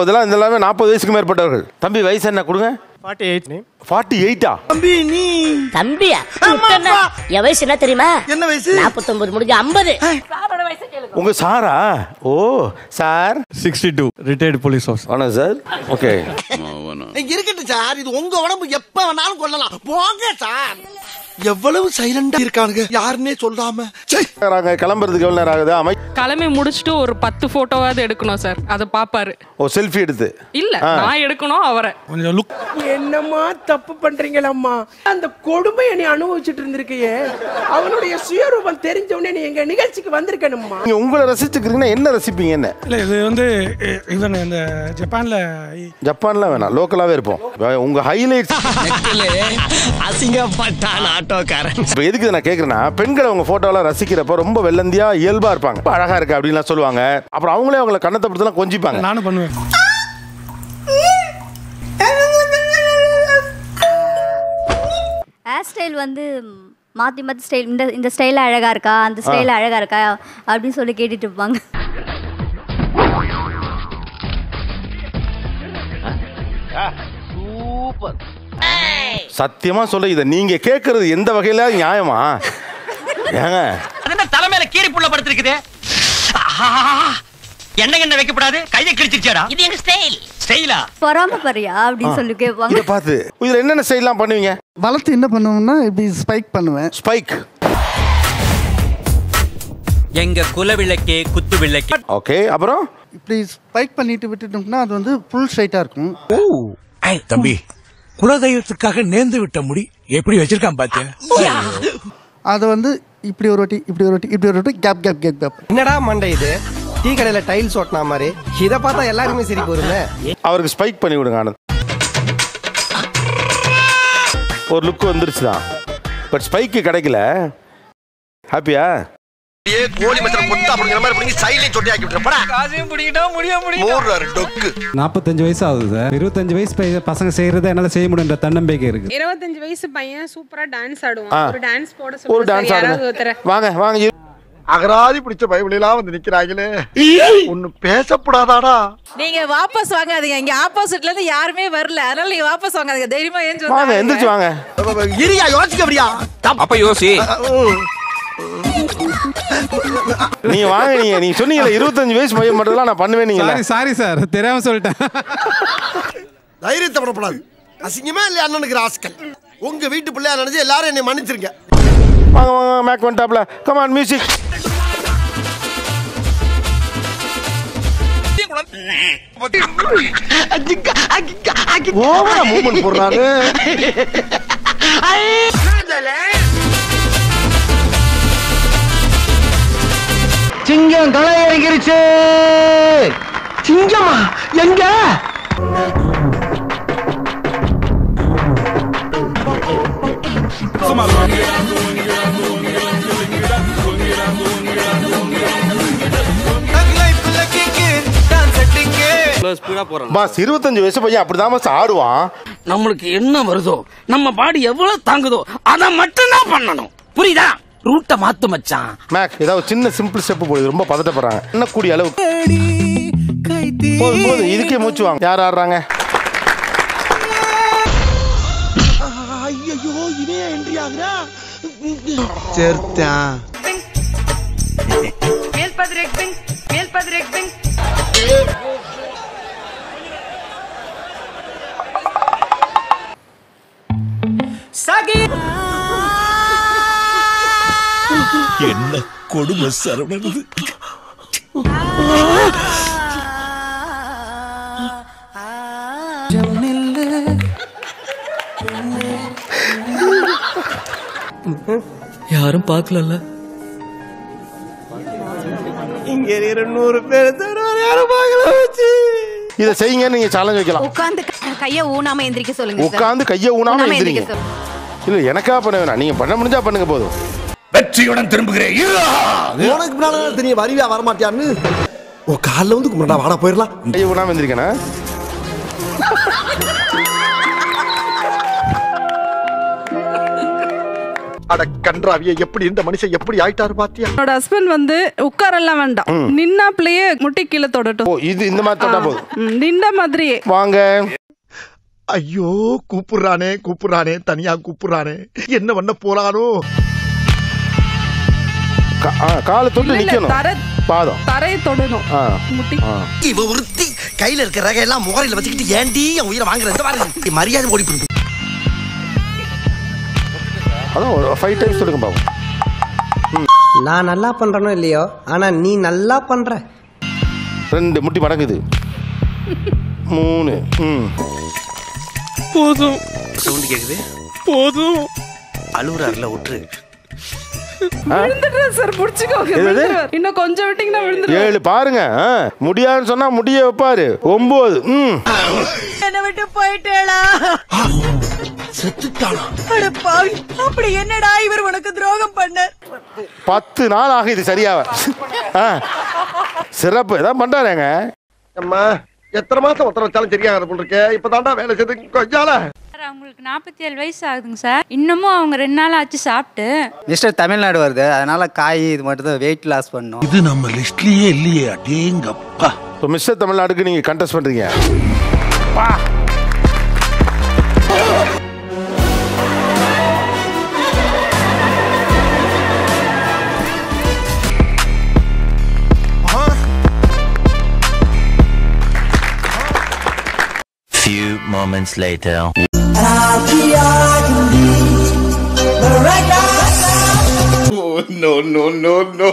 இதெல்லாம் இந்த எல்லாமே நாற்பது வயசுக்கு மேற்பட்டவர்கள் தம்பி வயசு என்ன கொடுங்க ஃபார்ட்டி எயிட் ஃபார்ட்டி எயிட்டா தம்பியா முத்தண்ணா. என் வயசு என்ன தெரியுமா என்ன வயசு நாற்பத்தொன்பது முடிஞ்சு ஐம்பது உங்க சாரா ஓ sir sixty two retired police officer வணக்கம் சார் ஓகே இருக்கட்டும் சார் இது உங்க உடம்பு எப்ப வேணாலும் கொள்ளலாம் போங்க சார் எவ்வளவு சைலண்டா இருக்கானுங்க யாருன்னே சொல்லாம ச்சே. கிளம்புறதுக்கு எவ்வளவு நேரம் ஆகுது அமை கிளம்பி முடிச்சுட்டு ஒரு பத்து போட்டோவாவது எடுக்கணும் சார் அதை பாப்பாரு ஓ செல்ஃபி எடுத்து இல்ல ஆ. நான் எடுக்கணும் அவரை கொஞ்சம் லுக் என்னம்மா தப்பு பண்றீங்களம்மா அந்த கொடுமையை நீ அனுபவிச்சுட்டு இருந்திருக்கையே அவனுடைய சுயரூபம் தெரிஞ்ச உடனே நீ எங்க நிகழ்ச்சிக்கு வந்திருக்கணும்மா நீங்க உங்களை ரசிச்சுக்கிறீங்கன்னா என்ன ரசிப்பீங்க என்ன இல்ல இது வந்து இ- இவன் இந்த ஜப்பான்ல ஜப்பான்ல வேணாம் லோக்கலாவே இருப்போம் உங்க ஹைலைட்ஸ் அசிங்கப்பட்டான் ஆட்டோக்காரன் இப்போ எதுக்கு இதை நான் கேட்குறேன்னா பெண்களை அவங்க ஃபோட்டோலாம் ரசிக்கிறப்ப ரொம்ப வெள்ளந்தியா இயல்பா இருப்பாங்க ரொம்ப அழகா இருக்கு அப்படின்லாம் சொல்லுவாங்க அப்புறம் அவங்களே அவங்கள கண்ணத்தை பிடிச்சலாம் கொஞ்சிப்பாங்க நானும் பண்ணுவேன் ஹேர் ஸ்டைல் வந்து மாற்றி மாற்றி ஸ்டைல் இந்த இந்த ஸ்டைலில் அழகாக இருக்கா அந்த ஸ்டைலில் அழகாக இருக்கா அப்படின்னு சொல்லி கேட்டுட்டு இருப்பாங்க சத்தியமா சொல்ல இதை நீங்க கேட்கறது எந்த வகையில நியாயமா ஏங்க அது தலைமையில கீரி புள்ள படுத்திருக்குது என்ன என்ன வைக்கப்படாது கையை கிழிச்சிருச்சாடா இது எங்க ஸ்டைல் ஸ்டைலா பொறாமப்படுறியா அப்படின்னு சொல்லி கேட்பாங்க இதை பார்த்து இதுல என்னென்ன ஸ்டைல்லாம் பண்ணுவீங்க வளர்த்து என்ன பண்ணுவோம்னா இப்படி ஸ்பைக் பண்ணுவேன் ஸ்பைக் எங்க குலவிளக்கே குத்து விளக்கே ஓகே அப்புறம் இப்படி ஸ்பைக் பண்ணிட்டு விட்டுட்டோம்னா அது வந்து ஃபுல் ஸ்ட்ரைட்டா இருக்கும் தம்பி குலதெய்வத்துக்காக நேர்ந்து விட்ட முடி எப்படி வச்சிருக்கான் பாத்தியா அதை வந்து இப்படி ஒரு வாட்டி இப்படி ஒரு வாட்டி இப்படி ஒரு வாட்டி கேப் கேப் கேப் கேப் என்னடா மண்டை இது டீ கடையில டைல்ஸ் ஓட்டினா மாதிரி இத பார்த்தா எல்லாருமே சரி போருமே அவருக்கு ஸ்பைக் பண்ணி விடுங்க ஆனந்த் ஒரு லுக் வந்துருச்சு தான் பட் ஸ்பைக்கு கிடைக்கல ஹாப்பியா கோழி மச்சம் பொட்டு அப்படிங்கிற மாதிரி பிடிங்கி சைட்லயே சொட்டி ஆக்கி விட்டுறப்படா காசையும் பிடிக்கிட்டோம் முடிய முடியும் மூடுறாரு டொக்கு நாற்பத்தஞ்சு வயசு ஆகுது சார் இருபத்தஞ்சு வயசு பைய- பசங்க செய்யறத என்னால செய்ய முடியுன்ற தன்னம்பிக்கை இருக்கு இருபத்தஞ்சு வயசு பையன் சூப்பரா டான்ஸ் ஆ. ஆடுவான் ஒரு டான்ஸ் போட ஒரு சொல்லுங்க டான்ஸ் சார், யாராவது ஆடுங்க ஒருத்தரை வாங்க வாங்க இரு. அகராதி பிடிச்ச பைபிளெல்லாம் வந்து நிக்கிறாங்களே ஒண்ணு பேசப்படாதாடா நீங்க வாபஸ் வாங்காதீங்க இங்க ஆப்போசிட்ல இருந்து யாருமே வரல அதனால நீங்க வாபஸ் வாங்காதீங்க தைரியமா ஏஞ்சு வாங்க எந்திரிச்சு வாங்க இரியா யோசிக்க அப்படியா அப்ப யோசி நீங்க வாங்க நீங்க நீங்க சொன்னீங்கல்ல இருபத்தஞ்சு வயசு பையன் மட்டும் நான் பண்ணுவேன் நீங்க சாரி சாரி சார் தெரியாம சொல்லிட்டேன் தைரியத்தை படப்படாது அசிங்கமே இல்லையா அண்ணனுக்கு ராஸ்கல் உங்க வீட்டு பிள்ளையா நினைச்சு எல்லாரும் என்னை மன்னிச்சிருங்க வாங்க வாங்க மேக் வந்துட்டாப்ல கமான் மியூசிக் ஓவரா மூவ்மெண்ட் போடுறாரு சிங்கம் களை இறங்கிருச்சு சிங்கமா எங்க பாஸ் இருபத்தஞ்சு வயசு பையன் அப்படிதான் பாஸ் ஆடுவான் நம்மளுக்கு என்ன வருதோ நம்ம பாடி எவ்வளவு தாங்குதோ அத மட்டும் தான் பண்ணணும் புரியுதா ரூட்ட மாத்து மச்சான் மேக் ஏதாவது சின்ன சிம்பிள் ஸ்டெப் போடுது ரொம்ப பதட்டப்படுறாங்க என்ன கூடிய அளவு போதும் போதும் இதுக்கே மூச்சு வாங்க யார் ஆடுறாங்க ஐயோ இவே என்ட்ரி ஆகுறா சேர்த்தான் என்ன கொடுமை சரவணன் யாரும் பார்க்கலல்ல இங்க இருக்கிற நூறு பேர் தவிர யாரும் பார்க்கல வச்சு இதை செய்யுங்கன்னு நீங்க சேலஞ்ச் வைக்கலாம் உட்கார்ந்து கைய ஊனாம எந்திரிக்க சொல்லுங்க உட்காந்து கையை ஊனாம எந்திரிங்க இல்ல எனக்கா பண்ண வேணாம் நீங்க பண்ண முடிஞ்சா பண்ணுங்க போதும் வெற்றியுடன் திரும்புகிறேன் உனக்கு பின்னால தெரியும் வருவியா வரமாட்டியான்னு உன் காலில் வந்து கும்பிடா வாடா போயிடலாம் கையை ஊனாம எந்திரிக்கணும் அட கன்றாவிய எப்படி இந்த மனுஷன் எப்படி ஆயிட்டாரு பாத்தியா என்னோட ஹஸ்பண்ட் வந்து உட்காரெல்லாம் வேண்டாம் நின்னாப்லயே முட்டி கீழே தொடட்டும் ஓ இது இந்த மாதிரி தொட்டா போதும் ம், நின்ன மாதிரியே வாங்க ஐயோ கூப்பிடுறானே கூப்பிடுறானே தனியா கூப்பிடுறானே என்ன பண்ண போறானோ கா- ஆ, காலை தொட்டு இல்ல, இல்ல, நிக்கணும் தரை- பாதம் தரையை தொடணும் ஆ முட்டி ஆ இவ ஒருத்தி கையில இருக்கிற ரகையெல்லாம் முகரையில வச்சுக்கிட்டு ஏண்டி என் உயிரை வாங்குறது மரியாதை ஓடி போயிரு. அதான் ஒரு ஃபைவ் டைம்ஸ் தொடுங்க பாப்போம் நான் நல்லா பண்றனோ இல்லையோ ஆனா நீ நல்லா பண்ற ரெண்டு முட்டி மடங்குது மூணு ம் போதும் சவுண்ட் கேக்குது போதும் அழுகுறாருல விட்டுரு விழுந்துடுறேன் சார் புடிச்சுக்கோங்க எது? விழுந்துருவார். இன்னும் கொஞ்சம் விட்டீங்கன்னா விழுந்துருவார் ஏழு பாருங்க ஆ, முடியாதுன்னு சொன்னா முடிய வைப்பாரு ஒன்பது ம் என்ன விட்டு போயிட்டேளா செத்துட்டானா அட பாவி அப்படி என்னடா இவர் உனக்கு துரோகம் பண்ண பத்து நாள் ஆகும் இது சரியாக ஆ சிறப்பு இதான் பண்றாருங்க அம்மா எத்தனை மாசம் ஒருத்தர வச்சாலும் சரியாகாது போல் இருக்கே இப்பதான்டா வேலை செய்து கொஞ்சால அவங்களுக்கு நாற்பத்தி ஏழு வயசு ஆகுதுங்க சார் இன்னமும் அவங்க ரெண்டு நாள் ஆச்சு சாப்பிட்டு மிஸ்டர் தமிழ்நாடு வருது அதனால காய் இது மட்டும் தான் வெயிட் லாஸ் பண்ணும் இது நம்ம லிஸ்ட்லயே இல்லையே அடேங்கப்பா இப்போ மிஸ்டர் தமிழ்நாடுக்கு நீங்க கண்டெஸ்ட் பண்றீங்க Few moments later. No no no no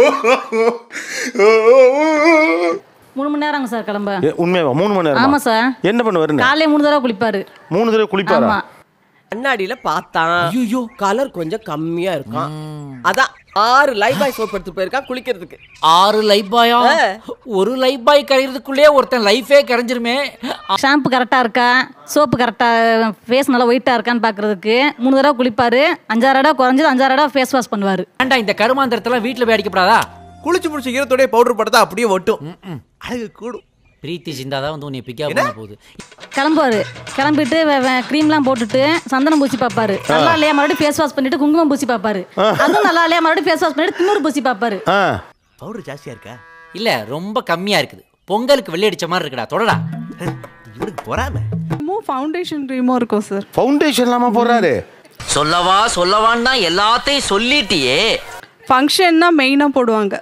மூணு மணி நேரங்க சார் கிளம்ப ஏ, உண்மையாவா மூணு மணி நேரம் ஆமா சார் என்ன பண்ணுவாருன்னு காலையில மூணு தடவை குளிப்பாரு மூணு தடவை குளிப்பாரா ஆமா கண்ணாடியில பார்த்தான் ஐயோ கலர் கொஞ்சம் கம்மியா இருக்கும் அதான் ஆறு லைஃப் பாய் சோப் எடுத்து போயிருக்கான் குளிக்கிறதுக்கு ஆறு லைஃப் பாயா ஒரு லைஃப் பாய் கரையிறதுக்குள்ளே ஒருத்தன் லைஃபே கரைஞ்சிருமே ஷாம்பு கரெக்டாக இருக்கா சோப்பு கரெக்டாக ஃபேஸ் நல்லா ஒயிட்டாக இருக்கான்னு பார்க்கறதுக்கு மூணு தடவை குளிப்பாரு அஞ்சாறு தடவை குறைஞ்சது அஞ்சாறு தடவை ஃபேஸ் வாஷ் பண்ணுவார் ஏன்டா இந்த கருமாந்திரத்தெல்லாம் வீட்டில் போய் அடிக்கப்படாதா குளிச்சு முடிச்சு ஈரத்தோடய பவுடர் படுத்தா அப்படியே ஒட்டும் அழகு கூடும் பிரீத்தி சிந்தாதான் வந்து உன்னை பிக்கா பண்ண போகுது கிளம்புவாரு கிளம்பிட்டு க்ரீம்லாம் போட்டுட்டு சந்தனம் பூசி பார்ப்பாரு நல்லா இல்லையா மறுபடியும் ஃபேஸ் வாஷ் பண்ணிட்டு குங்குமம் பூசி பார்ப்பாரு அதுவும் நல்லா இல்லையா மறுபடியும் ஃபேஸ் வாஷ் பண்ணிட்டு தின்னூறு பூசி பார்ப்பாரு பவுடர் ஜாஸ்தியா இருக்கா இல்ல ரொம்ப கம்மியா இருக்குது பொங்கலுக்கு வெள்ளை அடிச்ச மாதிரி இருக்குடா தொடடா இவனுக்கு பொறாம ஃபவுண்டேஷன் க்ரீமும் இருக்கும் சார் ஃபவுண்டேஷன் இல்லாம போடுறாரு சொல்லவா சொல்லவான்னா எல்லாத்தையும் சொல்லிட்டியே ஃபங்க்ஷன்னா மெயினாக போடுவாங்க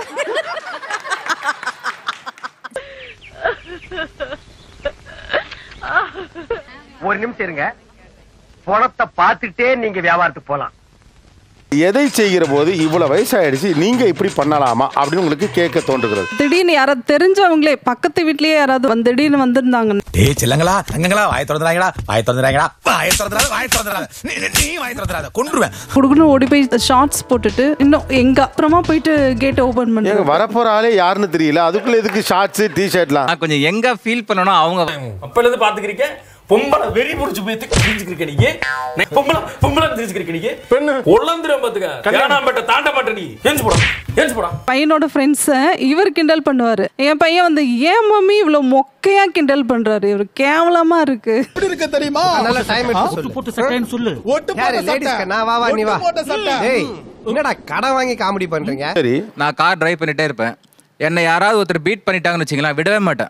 ஒரு நிமிஷம் இருங்க பணத்தை பார்த்துட்டே நீங்க வியாபாரத்துக்கு போலாம் எதை செய்கிற போது இவ்வளவு வயசாயிடுச்சு நீங்க இப்படி பண்ணலாமா அப்படின்னு உங்களுக்கு கேட்க தோன்றுகிறது திடீர்னு யாராவது தெரிஞ்சவங்களே பக்கத்து வீட்லயே யாராவது வந்து திடீர்னு வந்திருந்தாங்க டேய் செல்லங்களா தங்கங்களா வாய திறந்துறாங்கடா வாய திறந்துறாங்கடா வாய திறந்துறாத வாய திறந்துறாத நீ நீ வாய திறந்துறாத கொன்றுவேன் குடுக்குன்னு ஓடி போய் ஷார்ட்ஸ் போட்டுட்டு இன்னும் எங்க அப்புறமா போயிட்டு கேட் ஓபன் ஏங்க பண்ணுவாங்க வரப்போற ஆளே யாருன்னு தெரியல அதுக்குள்ள எதுக்கு ஷார்ட்ஸ் டி ஷர்ட்லாம் நான் கொஞ்சம் எங்க ஃபீல் பண்ணணும் அவங்க அப்பல இருந்து பாத்துக்கிறீங்க பொம்பளை வெறி புடிச்சு போய் தெரிஞ்சுக்கிறீங்க நீங்க நான் பொம்பளை பொம்பளை தெரிஞ்சுக்கிறீங்க நீங்க பெண்ணு ஒள்ளந்திரம் பாத்துக்க கல்யாணம் தாண்ட மாட்டேன் நீ ஏஞ்சு போடா ஏஞ்சு போடா பையனோட ஃப்ரெண்ட்ஸை இவர் கிண்டல் பண்ணுவாரு என் பையன் வந்து ஏன் மம்மி இவ்வளவு மொக்கையா கிண்டல் பண்றாரு இவர் கேவலமா இருக்கு இருக்க தெரியுமா நல்ல டைம் எடுத்து சொல்லு போட்டு சட்டைன்னு சொல்லு ஒட்டு யாரு போட்ட லேடிஸ்க்கு சட்டை. நான் வா வா நீ வா ஒட்டு போட்ட சட்டை. டேய் என்னடா கடன் வாங்கி காமெடி பண்றீங்க சரி நான் கார் டிரைவ் பண்ணிட்டே இருப்பேன் என்னை யாராவது ஒருத்தர் பீட் பண்ணிட்டாங்கன்னு வச்சுங்களேன் விடவே மாட்டேன்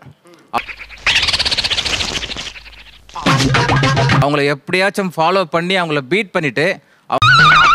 அவங்கள எப்படியாச்சும் ஃபாலோ பண்ணி அவங்கள பீட் பண்ணிட்டு அவ-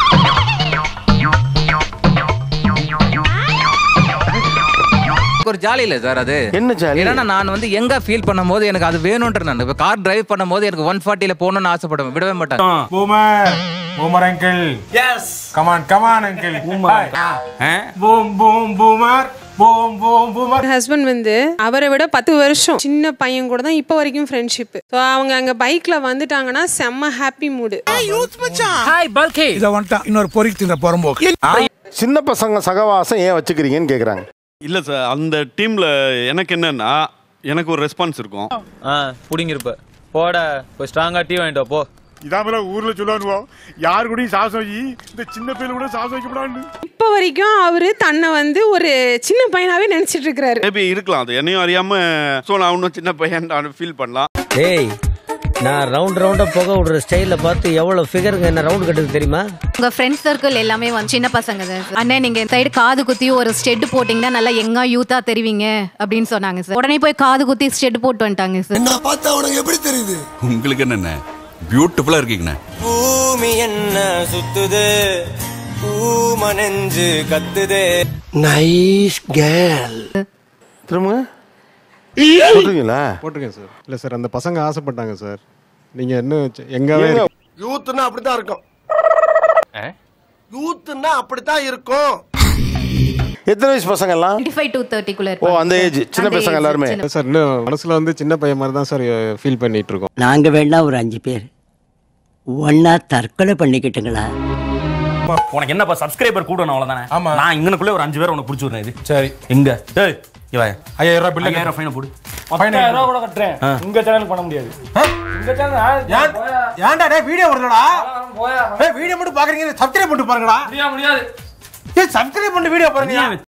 ஒரு ஜாலி இல்ல சார் அது என்ன ஜாலி ஏன்னா நான் வந்து எங்க ஃபீல் பண்ணும்போது எனக்கு அது வேணும்ன்ற நான் இப்போ கார் டிரைவ் பண்ணும்போது எனக்கு ஒன் ஃபார்ட்டியில போகணும்னு ஆசைப்படுவேன் விடவே மாட்டேன் boomer boomer uncle yes come on come on uncle boomer boom boom boomer boom boom boomer husband வந்து அவரை விட பத்து வருஷம் சின்ன பையன் கூட தான் இப்போ வரைக்கும் ஃப்ரெண்ட்ஷிப் ஸோ அவங்க அங்க பைக்ல வந்துட்டாங்கன்னா செம்ம ஹாப்பி மூடு ஹாய் பல்கே இத வந்துட்டான் இன்னொரு பொறிக்கு தின்ற புறம்போக்கு சின்ன பசங்க சகவாசம் ஏன் வச்சுக்கிறீங்கன்னு கேக்குறாங்க இல்ல சார் அந்த டீம்ல எனக்கு என்னன்னா எனக்கு ஒரு ரெஸ்பான்ஸ் இருக்கும் ஆ புடிங்கிருப்ப போட போய் ஸ்ட்ராங்கா டீ வாங்கிட்டு வா, போ இதான் ஊர்ல சொல்லுவானுவோம் யாரு கூடயும் சாசம் வைக்கி இந்த சின்ன பையன் கூட சாசம் வைக்கப்படாது இப்போ வரைக்கும் அவரு தன்னை வந்து ஒரு சின்ன பையனாவே நினைச்சிட்டு இருக்கிறாரு மேபி இருக்கலாம் அது என்னையும் அறியாம ஸோ நான் இன்னும் சின்ன பையன் நான் ஃபீல் பண்ணலாம் ஏய் நான் ரவுண்ட் ரவுண்டா புகை விடுற ஸ்டைல பார்த்து எவ்வளவு ஃபிகருங்க என்ன ரவுண்ட் கட்டுது தெரியுமா உங்க ஃப்ரெண்ட்ஸ் சர்க்கிள் எல்லாமே வந்து சின்ன பசங்க தான் சார் அண்ணே நீங்க இந்த சைடு காது குத்தி ஒரு ஸ்டெட் போட்டீங்கன்னா நல்லா எங்கா யூத்தா தெரிவிங்க அப்படின்னு சொன்னாங்க சார் உடனே போய் காது குத்தி ஸ்டெட் போட்டு வந்துட்டாங்க சார் என்ன பார்த்தா உனக்கு எப்படி தெரியுது உங்களுக்கு என்னென்ன பியூட்டிஃபுல்லா இருக்கீங்கண்ணே பூமி என்ன சுத்துது பூம நெஞ்சு கத்துது நைஸ் கேர்ள் திரும்ப சொல்றீங்களா போட்டிருக்கேன் சார் இல்லை சார் அந்த பசங்க ஆசைப்பட்டாங்க சார் நீங்கள் இன்னும் எங்காவே ஏங்க? யூத்னா அப்படித்தான் இருக்கும் யூத்னா அப்படித்தான் இருக்கும் எத்தனை வயசு பசங்க எல்லாம் டுவெண்ட்டி ஃபைவ் டு தேர்ட்டிக்குள்ள ஓ அந்த ஏஜ் சின்ன பசங்க எல்லாருமே இல்லை சார் இன்னும் மனசில் வந்து சின்ன பையன் மாதிரி தான் சார் ஃபீல் பண்ணிட்டு இருக்கோம் நாங்க வேணா ஒரு அஞ்சு பேர் ஒன்னா தற்கொலை பண்ணிக்கிட்டுங்களா உனக்கு என்னப்பா சப்ஸ்கிரைபர் கூட அவ்வளவுதானே ஆமா நான் இங்கனக்குள்ளே ஒரு அஞ்சு பேர் உனக்கு பிடிச்சி விடுறேன் இது சரி எங்க ஏய் இவ ஐயாயிரம் ரூபாய் பில்லு ஐயாயிரம் ஃபைனை போடு பத்தாயிரம் ரூபா கூட கட்டுறேன் உங்க சேனலுக்கு பண்ண முடியாது ஏன்டா டேய் வீடியோ வருதுடா ஏய் வீடியோ மட்டும் பாக்குறீங்க சப்ஸ்கிரைப் பண்ணிட்டு பாருங்கடா முடியாது ஏய் சப்ஸ்கிரைப் பண்ணிட்டு வீடியோ பாருங்க